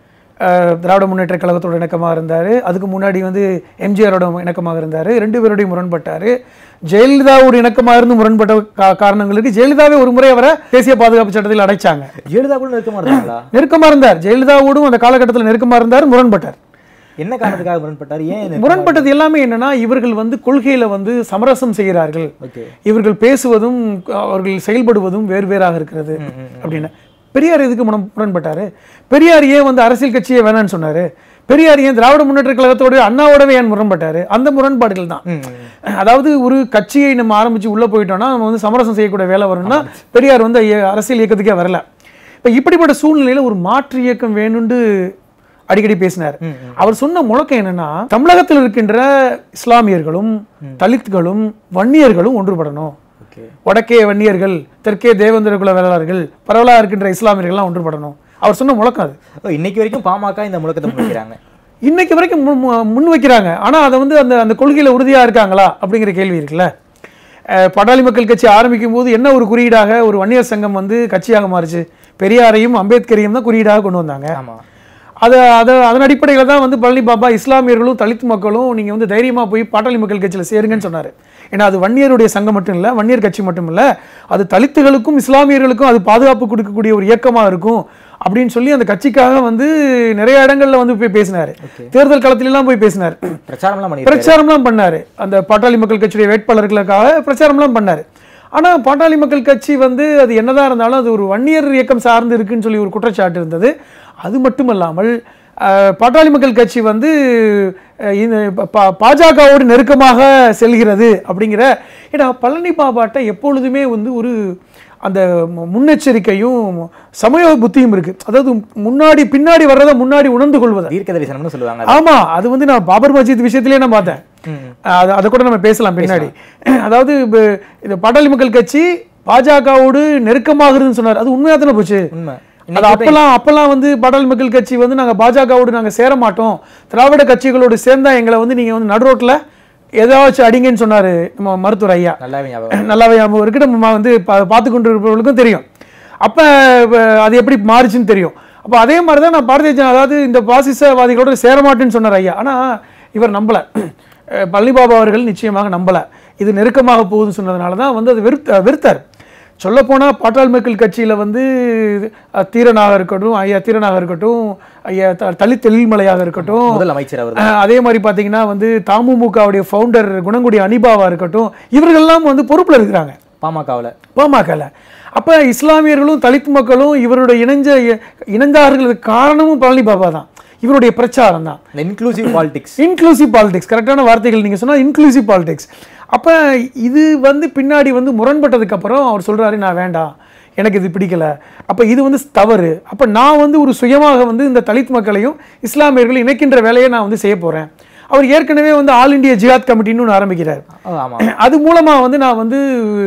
திராவிட முன்னேற்ற கழகத்தோட இணக்கமாக இருந்தார் அதுக்கு முன்னாடி வந்து எம்ஜிஆரோட இணக்கமாக இருந்தார் ரெண்டு பேரோடையும் முரண்பட்டார் ஜெயலலிதாவோட இணக்கமாக இருந்து முரண்பட்ட கா- காரணங்களுக்கு ஜெயலலிதாவே ஒரு முறை அவரை தேசிய பாதுகாப்பு சட்டத்தில் அடைச்சாங்க ஜெயலலிதா கூட நெருக்கமா இருந்தாங்களா நெருக்கமாக இருந்தார் ஜெயலலிதாவோடும் அந்த காலகட்டத்தில் நெருக்கமாக இருந்தார் முரண்பட்டார் என்ன காரணத்துக்காக முரண்பட்டார் ஏன் நெருக்கமா- முரண்பட்டது எல்லாமே என்னன்னா இவர்கள் வந்து கொள்கையில வந்து சமரசம் செய்கிறார்கள் ஓகே இவர்கள் பேசுவதும் அவர்கள் செயல்படுவதும் வேறு வேறாக இருக்கிறது அப்படின்னு பெரியார் எதுக்கு முரண் முரண்பட்டாரு பெரியார் ஏன் வந்து அரசியல் கட்சியே வேணாம்னு சொன்னாரு பெரியார் ஏன் திராவிட முன்னேற்ற கழகத்தோடு அண்ணாவோடவே ஏன் முரண்பட்டாரு அந்த முரண்பாடுகள் தான் ம், ம். அதாவது ஒரு கட்சியை நம்ம ஆரம்பிச்சு உள்ள போயிட்டோம்னா நம்ம வந்து சமரசம் செய்யக்கூடிய வேலை வரும்னா பெரியார் வந்து ஐய- அரசியல் இயக்கத்துக்கே வரல இப்ப இப்படிப்பட்ட சூழ்நிலையில ஒரு மாற்று இயக்கம் வேணும்னு அடிக்கடி பேசினார் அவர் சொன்ன முழக்கம் என்னன்னா தமிழகத்தில் இருக்கின்ற இஸ்லாமியர்களும் தலித்களும் வன்னியர்களும் ஒன்றுபடணும் ஓகே வடக்கே வன்னியர்கள் தெற்கே தேவேந்திர குல வேளாளர்கள் பரவலாக இருக்கின்ற இஸ்லாமியர்கள்லாம் ஒன்றுபடணும் அவர் சொன்ன முழக்கம் அது ஓ, இன்னைக்கு வரைக்கும் பாமக இந்த முழக்கத்தை முன்வைக்கிறாங்க இன்னைக்கு வரைக்கும் மு- மு- முன் வைக்கிறாங்க ஆனா அதை வந்து அந்த அந்த கொள்கையில உறுதியா இருக்காங்களா அப்படிங்கிற கேள்வி இருக்குல்ல அஹ், பாட்டாளி மக்கள் கட்சி ஆரம்பிக்கும் போது என்ன ஒரு குறியீடாக ஒரு வன்னியர் சங்கம் வந்து கட்சியாக மாறுச்சு பெரியாரையும் அம்பேத்கரையும் தான் குறியீடாக கொண்டு வந்தாங்க ஆமா அதை அதை அதன் அடிப்படையில் தான் வந்து பழனி பாபா இஸ்லாமியர்களும் தலித் மக்களும் நீங்கள் வந்து தைரியமாக போய் பாட்டாளி மக்கள் கட்சியில் சேருங்கன்னு சொன்னார் ஏன்னா அது வன்னியருடைய சங்கம் மட்டும் இல்லை வன்னியர் கட்சி மட்டும் இல்லை அது தலித்துகளுக்கும் இஸ்லாமியர்களுக்கும் அது பாதுகாப்பு கொடுக்கக்கூடிய ஒரு இயக்கமாக இருக்கும் அப்படின்னு சொல்லி அந்த கட்சிக்காக வந்து நிறைய இடங்கள்ல வந்து போய் பேசினார் தேர்தல் களத்திலலாம் போய் பேசினார் பிரச்சாரம்லாம் பண்ணிருக்காரு பிரச்சாரம்லாம் பண்ணாரு அந்த பாட்டாளி மக்கள் கட்சியுடைய வேட்பாளர்களுக்காக பிரச்சாரம்லாம் பண்ணாரு ஆனா பாட்டாளி மக்கள் கட்சி வந்து அது என்னதான் இருந்தாலும் அது ஒரு வன்னியர் இயக்கம் சார்ந்து இருக்குன்னு சொல்லி ஒரு குற்றச்சாட்டு இருந்தது அது மட்டுமல்லாமல் அஹ், பாட்டாளி மக்கள் கட்சி வந்து அஹ், இந்த பா- பாஜகவோடு நெருக்கமாக செல்கிறது அப்படிங்கிற ஏன்னா பழனி பாபாட்ட எப்பொழுதுமே வந்து ஒரு அந்த மு- முன்னெச்சரிக்கையும் சமய புத்தியும் இருக்கு அதாவது முன்னாடி பின்னாடி வர்றதை முன்னாடி உணர்ந்து கொள்வது தீர்க்க தரிசனம்னு சொல்லுவாங்க ஆமா அது வந்து நான் பாபர் மஸ்ஜித் விஷயத்திலே நான் பார்த்தேன் ம். அது அதை கூட நம்ம பேசலாம் பின்னாடி அதாவது இப்ப இந்த பாட்டாளி மக்கள் கட்சி பாஜகவோடு நெருக்கமாகிறதுன்னு சொன்னார் அது உண்மையா தானே போச்சு உண்மை அது இன்னைக்கு அப்பெல்லாம் அப்பெல்லாம் வந்து பாட்டாளி மக்கள் கட்சி வந்து நாங்க பாஜகவோடு நாங்க சேர மாட்டோம் திராவிட கட்சிகளோடு சேர்ந்தா எங்களை வந்து நீங்க வந்து நடுரோட்ல ஏதாச்சும் அடிங்கன்னு சொன்னாரு நம்ம மருத்துவர் ஐயா நல்லாவே ஞாபகம் நல்லாவே ஞாபகம் இருக்கு நம்ம வந்து பா- பார்த்து கொண்டு இருப்பவர்களுக்கும் தெரியும் அப்ப அஹ், அது எப்படி மாறுச்சுன்னு தெரியும் அப்போ அதே மாதிரி தான் நான் பாரதிய ஜன அதாவது இந்த பாசிசவாதிகளோட சேர மாட்டேன்னு சொன்னார் ஐயா ஆனா இவர் நம்பல அஹ், பழனிபாபா அவர்கள் நிச்சயமாக நம்பல இது நெருக்கமாக போகுதுன்னு சொன்னதுனால தான் வந்து அது வெறுத்த வெறுத்தார் சொல்லப்போனால் பாட்டாளி மக்கள் கட்சியில் வந்து அஹ், தீரனாக இருக்கட்டும் ஐயா தீரனாக இருக்கட்டும் ஐயா த- தலித் தெளிமலையாக இருக்கட்டும் முதல் அமைச்சர் அவர் அஹ் அதே மாதிரி பார்த்தீங்கன்னா வந்து தமுமுகவுடைய ஃபவுண்டர் குணங்குடி அனிபாவா இருக்கட்டும் இவர்கள்லாம் வந்து பொறுப்பில் இருக்கிறாங்க பாமகவுல பாமகல அப்ப இஸ்லாமியர்களும் தலித் மக்களும் இவருடைய இணைஞ்ச இணைந்தார்களுக்கு காரணமும் பழனி பாபா தான் இவருடைய பிரச்சாரம் தான் இந்த இன்க்ளூசிவ் பாலிடிக்ஸ் இன்க்ளூசிவ் பாலிடிக்ஸ் கரெக்டான வார்த்தைகள் நீங்கள் சொன்னால் இன்க்ளூசிவ் பாலிடிக்ஸ் அப்போ இது வந்து பின்னாடி வந்து முரண்பட்டதுக்கு அப்புறம் அவர் சொல்கிறாரு நான் வேண்டாம் எனக்கு இது பிடிக்கல அப்போ இது வந்து தவறு அப்போ நான் வந்து ஒரு சுயமாக வந்து இந்த தலித் மக்களையும் இஸ்லாமியர்கள் இணைக்கின்ற வேலையை நான் வந்து செய்ய போகிறேன் அவர் ஏற்கனவே வந்து ஆல் இந்தியா ஜிஹாத் கமிட்டின்னு ஒன்று ஆரம்பிக்கிறார் ஆமா அது மூலமாக வந்து நான் வந்து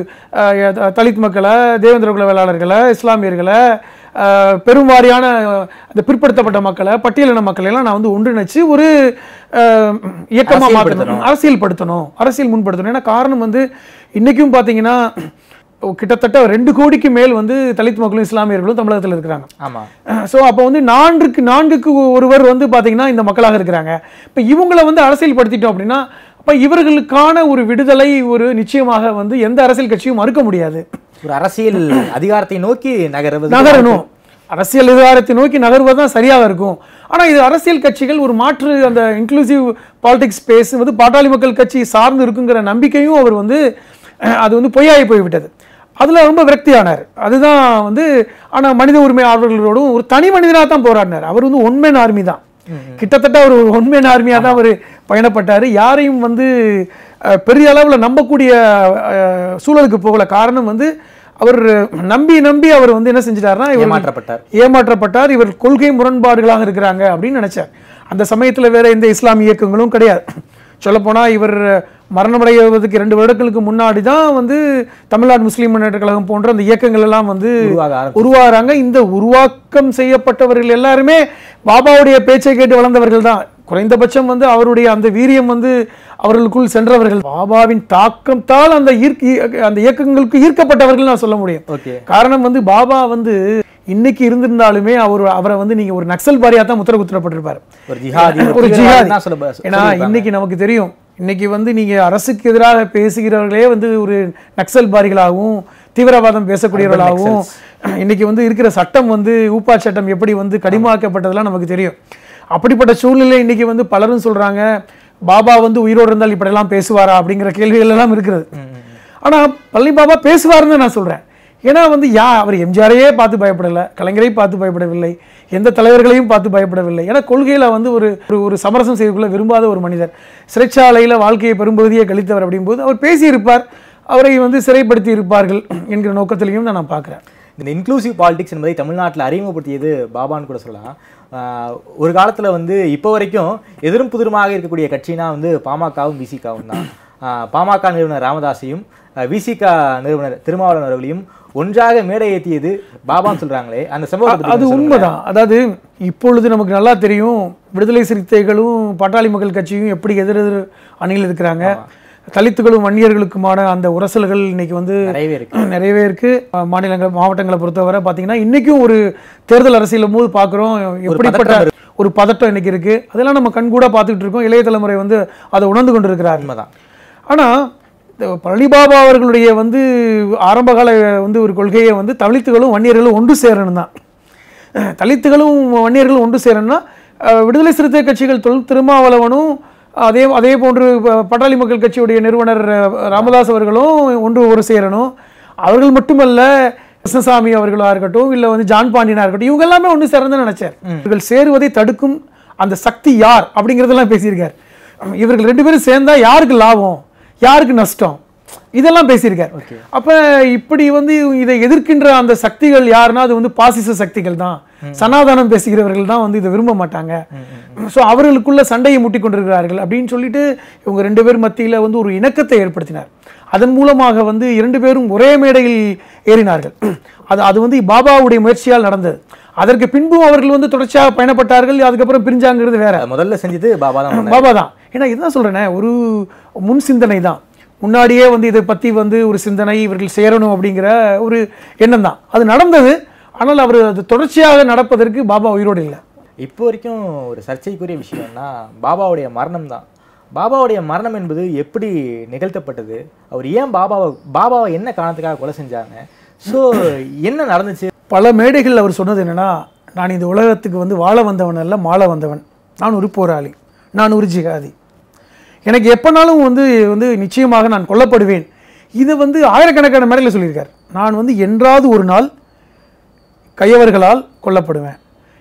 அஹ், த- தலித் மக்களை தேவேந்திர குல வேளாளர்களை இஸ்லாமியர்களை அஹ், பெரும்வாரியான அந்த பிற்படுத்தப்பட்ட மக்களை பட்டியலின மக்களை எல்லாம் நான் வந்து ஒன்றிணைச்சு ஒரு அஹ், இயக்கமா மாற்றணும் அரசியல்படுத்தணும் அரசியல் முன்படுத்தணும் ஏன்னா காரணம் வந்து இன்னைக்கும் பார்த்தீங்கன்னா கிட்டத்தட்ட ரெண்டு கோடிக்கு மேல் வந்து தலித் மக்களும் இஸ்லாமியர்களும் தமிழகத்தில் இருக்கிறாங்க ஆமா ஸோ அப்போ வந்து நான்குக்கு நான்குக்கு ஒருவர் வந்து பார்த்தீங்கன்னா இந்த மக்களாக இருக்கிறாங்க இப்போ இவங்கள வந்து அரசியல்படுத்திட்டோம் அப்படின்னா அப்போ இவர்களுக்கான ஒரு விடுதலை ஒரு நிச்சயமாக வந்து எந்த அரசியல் கட்சியும் மறுக்க முடியாது ஒரு அரசியல் அதிகாரத்தை நோக்கி நகர்வது நகரணும் அரசியல் அதிகாரத்தை நோக்கி நகர்வது தான் சரியாக இருக்கும் ஆனால் இது அரசியல் கட்சிகள் ஒரு மாற்று அந்த இன்க்ளூசிவ் பாலிடிக்ஸ் ஸ்பேஸ் வந்து பாட்டாளி மக்கள் கட்சி சார்ந்து இருக்குங்கிற நம்பிக்கையும் அவர் வந்து அஹ், அது வந்து பொய்யாகி போய்விட்டது அதில் ரொம்ப விரக்தியானார் அதுதான் வந்து ஆனால் மனித உரிமை ஆர்வலர்களோடும் ஒரு தனி மனிதனாக தான் போராடினார் அவர் வந்து ஒன்மேன் ஆர்மி தான் கிட்டத்தட்ட ஒரு ஒன்மேன் ஆர்மியாக தான் அவர் பயணப்பட்டார் யாரையும் வந்து அஹ், பெரிய அளவில் நம்பக்கூடிய அஹ், சூழலுக்கு போகல காரணம் வந்து அவர் நம்பி நம்பி அவர் வந்து என்ன செஞ்சிட்டாருன்னா இவர் ஏமாற்றப்பட்டார் ஏமாற்றப்பட்டார் இவர் கொள்கை முரண்பாடுகளாக இருக்கிறாங்க அப்படின்னு நினைச்சார் அந்த சமயத்தில் வேற எந்த இஸ்லாமிய இயக்கங்களும் கிடையாது சொல்லப்போனால் இவர் மரணமடைவதற்கு இரண்டு வருடங்களுக்கு முன்னாடி தான் வந்து தமிழ்நாடு முஸ்லீம் முன்னேற்ற கழகம் போன்ற அந்த இயக்கங்கள் எல்லாம் வந்து உருவாக ஆரம்பிச்சு உருவாகிறாங்க இந்த உருவாக்கம் செய்யப்பட்டவர்கள் எல்லாருமே பாபாவுடைய பேச்சை கேட்டு வளர்ந்தவர்கள் தான் குறைந்தபட்சம் வந்து அவருடைய அந்த வீரியம் வந்து அவர்களுக்குள் சென்றவர்கள் பாபாவின் தாக்கத்தால் அந்த ஈர்க்க அந்த இயக்கங்களுக்கு ஈர்க்கப்பட்டவர்கள் நான் சொல்ல முடியும் ஓகே காரணம் வந்து பாபா வந்து இன்னைக்கு இருந்திருந்தாலுமே அவர் அவரை வந்து நீங்க ஒரு நக்சல் பாரியா தான் முத்திர குத்திரப்பட்டிருப்பார் ஒரு ஜிஹாதி ஒரு ஜிஹாதி தான் சொல்ல ஏன்னா இன்னைக்கு நமக்கு தெரியும் இன்னைக்கு வந்து நீங்க அரசுக்கு எதிராக பேசுகிறவர்களே வந்து ஒரு நக்சல் பாரிகளாகவும் தீவிரவாதம் பேசக்கூடியவர்களாகவும் இன்னைக்கு வந்து இருக்கிற சட்டம் வந்து ஊப்பா சட்டம் எப்படி வந்து கடிமாக்கப்பட்டதெல்லாம் நமக்கு தெரியும் அப்படிப்பட்ட சூழ்நிலை இன்னைக்கு வந்து பலரும் சொல்றாங்க பாபா வந்து உயிரோடு இருந்தால் இப்படியெல்லாம் பேசுவாரா அப்படிங்கிற கேள்விகள் எல்லாம் இருக்கிறது ஆனா பழனி பாபா பேசுவாருன்னு நான் சொல்றேன் ஏன்னா வந்து யா அவர் எம்ஜிஆரையே பார்த்து பயப்படலை கலைஞரை பார்த்து பயப்படவில்லை எந்த தலைவர்களையும் பார்த்து பயப்படவில்லை ஏன்னா கொள்கையில வந்து ஒரு ஒரு- ஒரு சமரசம் செய்துகொள்ள விரும்பாத ஒரு மனிதர் சிறைச்சாலையில வாழ்க்கையை பெரும்பகுதியை கழித்தவர் அப்படிங்கும்போது அவர் பேசியிருப்பார் அவரை வந்து சிறைப்படுத்தி இருப்பார்கள் என்கிற நோக்கத்திலையும் தான் நான் பார்க்குறேன் இந்த இன்க்ளூசிவ் பாலிடிக்ஸ் என்பதை தமிழ்நாட்டில் அறிமுகப்படுத்தியது பாபான்னு கூட சொல்லலாம் ஆஹ் ஒரு காலத்தில் வந்து இப்போ வரைக்கும் எதிரும் புதிருமாக இருக்கக்கூடிய கட்சினா வந்து பாமகவும் விசிகாவும் தான் ஆஹ் பாமக நிறுவனர் ராமதாஸையும் விசிக நிறுவனர் திருமாவளவன் அவர்களையும் ஒன்றாக மேடை ஏற்றியது பாபான்னு சொல்றாங்களே அந்த சம்பவத்தை பத்தி அது கொஞ்சம் சொல்லுங்க. உண்மைதான் அதாவது இப்பொழுது நமக்கு நல்லா தெரியும் விடுதலை சிறுத்தைகளும் பாட்டாளி மக்கள் கட்சியும் எப்படி எதிர் எதிர் அணியில் இருக்கிறாங்க தலித்துகளும் வன்னியர்களுக்குமான அந்த உரசல்கள் இன்னைக்கு வந்து நிறையவே இருக்கு நிறையவே இருக்கு அஹ் மாநிலங்கள் மாவட்டங்களை பொறுத்தவரை பார்த்தீங்கன்னா இன்னைக்கும் ஒரு தேர்தல் அரசியலும் போது பார்க்குறோம் எப்படிப்பட்ட ஒரு பதட்டம் இன்னைக்கு இருக்கு அதெல்லாம் நம்ம கண்கூட பார்த்துக்கிட்டு இருக்கோம் இளைய தலைமுறை வந்து அதை உணர்ந்து கொண்டு இருக்கிறார் உண்மைதான் ஆனா இந்த பழனிபாபா அவர்களுடைய வந்து ஆரம்பகால வந்து ஒரு கொள்கையை வந்து தலித்துகளும் வன்னியர்களும் ஒன்று சேரணும் தான் தலித்துகளும் வன்னியர்களும் ஒன்று சேரணும்னா அஹ், விடுதலை சிறுத்தை கட்சிகள் தொல் திருமாவளவனும் அதே அதே போன்று ப- பாட்டாளி மக்கள் கட்சியுடைய நிறுவனர் அஹ், ராமதாஸ் அவர்களும் ஒன்று ஒரு சேரணும் அவர்கள் மட்டுமல்ல கிருஷ்ணசாமி அவர்களாக இருக்கட்டும் இல்லை வந்து ஜான் பாண்டியனா இருக்கட்டும் இவங்க எல்லாமே ஒன்று சேரணும்னு நினைச்சார் இவர்கள் சேருவதை தடுக்கும் அந்த சக்தி யார் அப்படிங்கிறதெல்லாம் பேசியிருக்கார் இவர்கள் ரெண்டு பேரும் சேர்ந்தா யாருக்கு லாபம் யாருக்கு நஷ்டம் இதெல்லாம் பேசியிருக்கார் அப்ப இப்படி வந்து இதை எதிர்க்கின்ற அந்த சக்திகள் யாருன்னா அது வந்து பாசிச சக்திகள் தான் சனாதானம் பேசுகிறவர்கள் தான் வந்து இதை விரும்ப மாட்டாங்க ஸோ அவர்களுக்குள்ள சண்டையை முட்டி கொண்டிருக்கிறார்கள் அப்படின்னு சொல்லிட்டு இவங்க ரெண்டு பேர் மத்தியில வந்து ஒரு இணக்கத்தை ஏற்படுத்தினார் அதன் மூலமாக வந்து இரண்டு பேரும் ஒரே மேடையில் ஏறினார்கள் அது அது வந்து பாபாவுடைய முயற்சியால் நடந்தது அதற்கு பின்பும் அவர்கள் வந்து தொடர்ச்சியாக பயணப்பட்டார்கள் அதுக்கப்புறம் பிரிஞ்சாங்கிறது வேற அது முதல்ல செஞ்சது பாபா தான் பண்ணாரு. பாபா தான் ஏன்னா இதுதான் சொல்றேனே ஒரு முன் சிந்தனை தான் முன்னாடியே வந்து இதை பத்தி வந்து ஒரு சிந்தனை இவர்கள் சேரணும் அப்படிங்கிற ஒரு எண்ணம் தான் அது நடந்தது ஆனால் அவர் அது தொடர்ச்சியாக நடப்பதற்கு பாபா உயிரோடு இல்லை இப்போ வரைக்கும் ஒரு சர்ச்சைக்குரிய விஷயம்னா பாபாவுடைய மரணம் தான் பாபாவுடைய மரணம் என்பது எப்படி நிகழ்த்தப்பட்டது அவர் ஏன் பாபாவை பாபாவை என்ன காரணத்துக்காக கொலை செஞ்சாங்க ஸோ என்ன நடந்துச்சு பல மேடைகள் அவர் சொன்னது என்னன்னா நான் இந்த உலகத்துக்கு வந்து வாழ வந்தவன் அல்ல மாள வந்தவன் நான் ஒரு போராளி நான் ஒரு ஜிகாதி எனக்கு எப்போனாலும் வந்து வந்து நிச்சயமாக நான் கொல்லப்படுவேன் இதை வந்து ஆயிரக்கணக்கான மேடையில் சொல்லியிருக்கார் நான் வந்து என்றாவது ஒரு நாள் கையவர்களால் கொல்லப்படுவேன்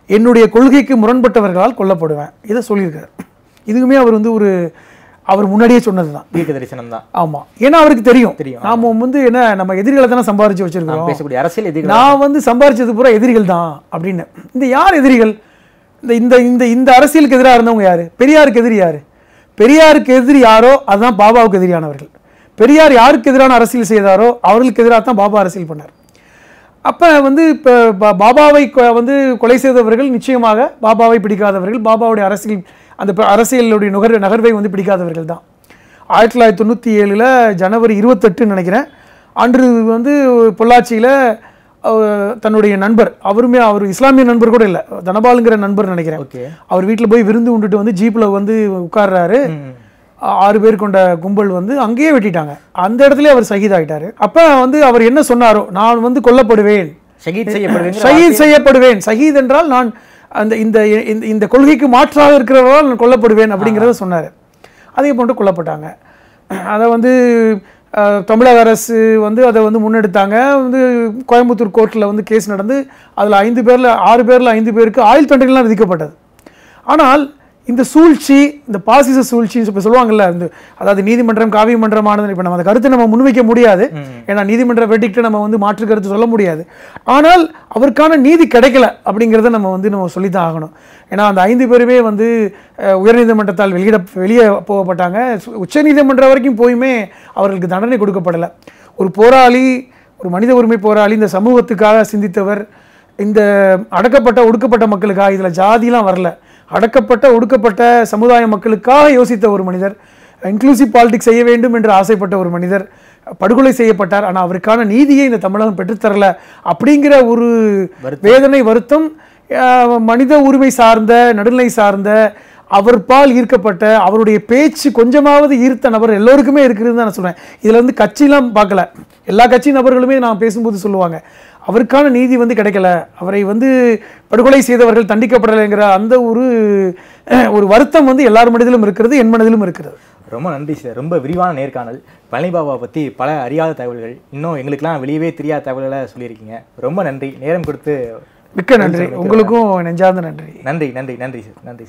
என்னுடைய கொள்கைக்கு முரண்பட்டவர்களால் கொல்லப்படுவேன் இதை சொல்லியிருக்காரு இதுவுமே அவர் வந்து ஒரு அவர் முன்னாடியே சொன்னது தான் தீர்க்க தரிசனம் தான் ஆமா ஏன்னா அவருக்கு தெரியும் தெரியும். நாம வந்து என்ன நம்ம எதிரிகளை தானே சம்பாரிச்சு வச்சிருக்கிறோம் பேசக்கூடிய அரசியல் எதிர்கள் நான் வந்து சம்பாரிச்சது பூரா எதிரிகள் தான் அப்படின்னு இந்த யார் எதிரிகள் இந்த இந்த இந்த இந்த அரசியலுக்கு எதிராக இருந்தவங்க யாரு பெரியாருக்கு எதிரி யாரு பெரியாருக்கு எதிரி யாரோ அதுதான் பாபாவுக்கு எதிரியானவர்கள் பெரியார் யாருக்கு எதிரான அரசியல் செய்தாரோ அவர்களுக்கு எதிராக தான் பாபா அரசியல் பண்ணார் அப்போ வந்து இப்போ பாபாவை கொ- வந்து கொலை செய்தவர்கள் நிச்சயமாக பாபாவை பிடிக்காதவர்கள் பாபாவுடைய அரசியல் அந்த ப- அரசியலுடைய நுகர் நகர்வை வந்து பிடிக்காதவர்கள் தான் ஆயிரத்தி தொள்ளாயிரத்தி தொண்ணூற்றி ஏழில் ஜனவரி இருபத்தெட்டுன்னு நினைக்கிறேன் அன்று வந்து பொள்ளாச்சியில் தன்னுடைய நண்பர் அவருமே அவர் இஸ்லாமிய நண்பர் கூட இல்லை தனபாலுங்கிற நண்பர் நினைக்கிறேன் ஓகே அவர் வீட்டில் போய் விருந்து உண்டுட்டு வந்து ஜீப்பில் வந்து உட்கார்றாரு ஆ- ஆறு பேர் கொண்ட கும்பல் வந்து அங்கேயே வெட்டிட்டாங்க அந்த இடத்துல அவர் சகிதாயிட்டாரு அப்போ வந்து அவர் என்ன சொன்னாரோ நான் வந்து கொல்லப்படுவேன் ஷஹீத் செய்யப்படுவீங்க ஷஹீத் செய்யப்படுவேன் ஷஹீத் என்றால் நான் அந்த இந்த இந்த- இந்த கொள்கைக்கு மாற்றாக இருக்கிறவரால் நான் கொல்லப்படுவேன் அப்படிங்கிறத சொன்னார் அதே போன்று கொல்லப்பட்டாங்க அதை வந்து அஹ், தமிழக அரசு வந்து அதை வந்து முன்னெடுத்தாங்க வந்து கோயம்புத்தூர் கோர்ட்டில் வந்து கேஸ் நடந்து அதில் ஐந்து பேரில் ஆறு பேரில் ஐந்து பேருக்கு ஆயுள் தண்டனைலாம் விதிக்கப்பட்டது ஆனால் இந்த சூழ்ச்சி இந்த பாசிச சூழ்ச்சி இப்போ சொல்லுவாங்கல்ல இந்த அதாவது நீதிமன்றம் காவிய மன்றமானது இப்போ நம்ம அந்த கருத்தை நம்ம முன்வைக்க முடியாது ஏன்னா நீதிமன்ற வெட்டிக்கிட்ட நம்ம வந்து மாற்று கருத்து சொல்ல முடியாது ஆனால் அவருக்கான நீதி கிடைக்கல அப்படிங்கிறத நம்ம வந்து நம்ம சொல்லித்தான் ஆகணும் ஏன்னா அந்த ஐந்து பேருமே வந்து அஹ், உயர்நீதிமன்றத்தால் வெளியிட வெளியே போகப்பட்டாங்க சு- உச்சநீதிமன்றம் வரைக்கும் போயுமே அவர்களுக்கு தண்டனை கொடுக்கப்படலை ஒரு போராளி ஒரு மனித உரிமை போராளி இந்த சமூகத்துக்காக சிந்தித்தவர் இந்த அடக்கப்பட்ட ஒடுக்கப்பட்ட மக்களுக்காக இதில் ஜாதிலாம் வரல அடக்கப்பட்ட ஒடுக்கப்பட்ட சமுதாய மக்களுக்காக யோசித்த ஒரு மனிதர் இன்க்ளூசிவ் பாலிடிக்ஸ் செய்ய வேண்டும் என்று ஆசைப்பட்ட ஒரு மனிதர் படுகொலை செய்யப்பட்டார் ஆனால் அவருக்கான நீதியை இந்த தமிழகம் பெற்றுத்தரல அப்படிங்கிற ஒரு வேதனை வருத்தம் அஹ், மனித உரிமை சார்ந்த நடுநிலை சார்ந்த அவர் பால் ஈர்க்கப்பட்ட அவருடைய பேச்சு கொஞ்சமாவது ஈர்த்த நபர் எல்லோருக்குமே இருக்குதுன்னு தான் நான் சொல்றேன் இதுல வந்து கட்சிலாம் பார்க்கல எல்லா கட்சி நபர்களுமே நான் பேசும்போது சொல்லுவாங்க அவருக்கான நீதி வந்து கிடைக்கல அவரை வந்து படுகொலை செய்தவர்கள் தண்டிக்கப்படலைங்கிற அந்த ஒரு அஹ், ஒரு வருத்தம் வந்து எல்லார் மனதிலும் இருக்கிறது என் மனதிலும் இருக்கிறது ரொம்ப நன்றி சார் ரொம்ப விரிவான நேர்காணல் பழனி பாபா பற்றி பல அறியாத தகவல்கள் இன்னும் எங்களுக்கெல்லாம் வெளியவே தெரியாத தகவல்களை சொல்லியிருக்கீங்க ரொம்ப நன்றி நேரம் கொடுத்து மிக்க நன்றி உங்களுக்கும் நெஞ்சார்ந்த நன்றி நன்றி நன்றி நன்றி சார் நன்றி